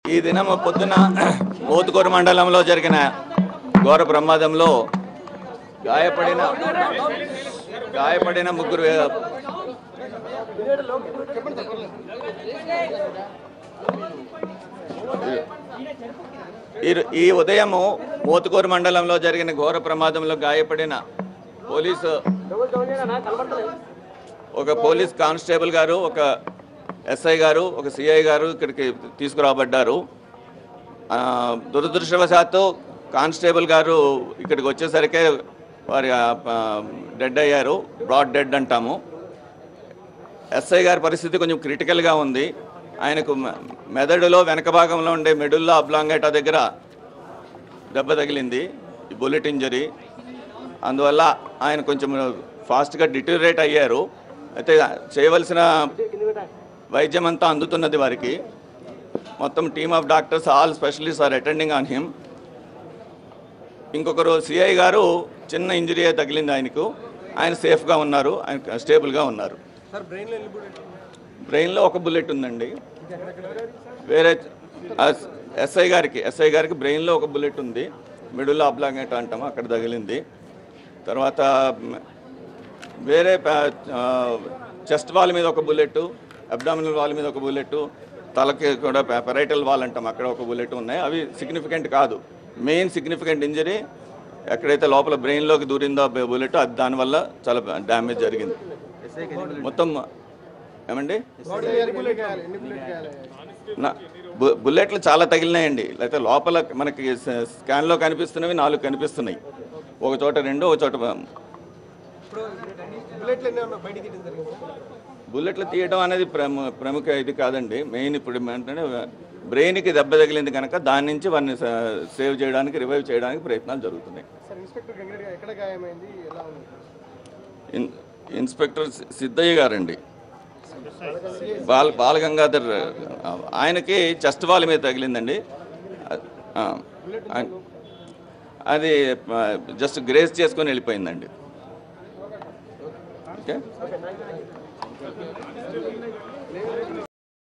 ఈ దినం పొద్దున మోతుకూరు మండలంలో జరిగిన ఘోర ప్రమాదంలో గాయపడిన గాయపడిన ముగ్గురు ఈ ఈ ఉదయము మోతుకూరు మండలంలో జరిగిన ఘోర ప్రమాదంలో గాయపడిన పోలీసు ఒక పోలీస్ కానిస్టేబుల్ గారు ఒక ఎస్ఐ గారు ఒక సిఐ గారు ఇక్కడికి తీసుకురాబడ్డారు ఆ, దురదృష్టవశాత్తు కానిస్టేబుల్ గారు ఇక్కడికి వచ్చేసరికే వారి డెడ్ అయ్యారు బ్రాడ్ డెడ్ అంటాము ఎస్ఐ గారి పరిస్థితి కొంచెం క్రిటికల్గా ఉంది ఆయనకు మె- మెదడులో వెనక భాగంలో ఉండే మెడుల్లో అబ్లాంగేటా దగ్గర దెబ్బ తగిలింది ఈ బుల్లెట్ ఇంజరీ అందువల్ల ఆయన కొంచెం ఫాస్ట్గా డిటోరేట్ అయ్యారు అయితే చేయవలసిన వైద్యం అంతా అందుతున్నది వారికి మొత్తం team of doctors all specialist are attending on him ఇంకొకరు సిఐ గారు చిన్న ఇంజరీ తగిలింది ఆయనకు ఆయన సేఫ్గా ఉన్నారు ఆయన స్టేబుల్గా ఉన్నారు సార్ బ్రెయిన్లో ఎన్ని బుల్లెట్ బ్రెయిన్లో ఒక బుల్లెట్ ఉందండి వేరే ఎస్ఐ గారికి ఎస్ఐ గారికి బ్రెయిన్లో ఒక బుల్లెట్ ఉంది మిడిల్లో అబ్లాంగేట్ అంటాము అక్కడ తగిలింది తర్వాత మ్, వేరే చెస్ట్ వాల్ మీద ఒక బుల్లెట్ అబ్డామినల్ వాల్ మీద ఒక బుల్లెట్ తలకి కూడా పెరైటల్ వాల్ అంటాం అక్కడ ఒక బుల్లెట్ ఉన్నాయి అవి సిగ్నిఫికెంట్ కాదు మెయిన్ సిగ్నిఫికెంట్ ఇంజరీ ఎక్కడైతే లోపల బ్రెయిన్లోకి దూరిందో బుల్లెట్ అది దానివల్ల చాలా డ్యామేజ్ జరిగింది మొత్తం ఏమండి బాడీలో ఎన్ని బుల్లెట్ వేయాలి ఎన్ని బుల్లెట్ వేయాలి నా బు- బుల్లెట్లు చాలా తగిలినాయండి లేకపోతే లోపల మనకి స- స్కాన్లో కనిపిస్తున్నవి నాలుగు కనిపిస్తున్నాయి ఒక చోట రెండు ఒక చోట ఇప్పుడు బుల్లెట్లు ఎన్ని ఉన్నాయి బయటికి తీయడం జరిగింది బుల్లెట్లు తీయడం అనేది ప్రము ప్రముఖ ఇది కాదండి మెయిన్ ఇప్పుడు ఏంటంటే బ్రెయిన్కి దెబ్బ తగిలింది కనుక దాని నుంచి వారిని స- సేవ్ చేయడానికి రివైవ్ చేయడానికి ప్రయత్నాలు జరుగుతున్నాయి సార్ ఇన్స్పెక్టర్ గంగిరెడ్డి గారు ఎక్కడ గాయమైంది ఎలా ఉంది ఇన్ ఇన్స్పెక్టర్ సి- సిద్ధయ్య గారండి బాల బాలగంగాధర్ ఆ, ఆయనకి చెస్ట్ వాల్ మీద తగిలిందండి ఆ, ఆయన- అది జస్ట్ గ్రేస్ చేసుకొని వెళ్ళిపోయిందండి ఓకే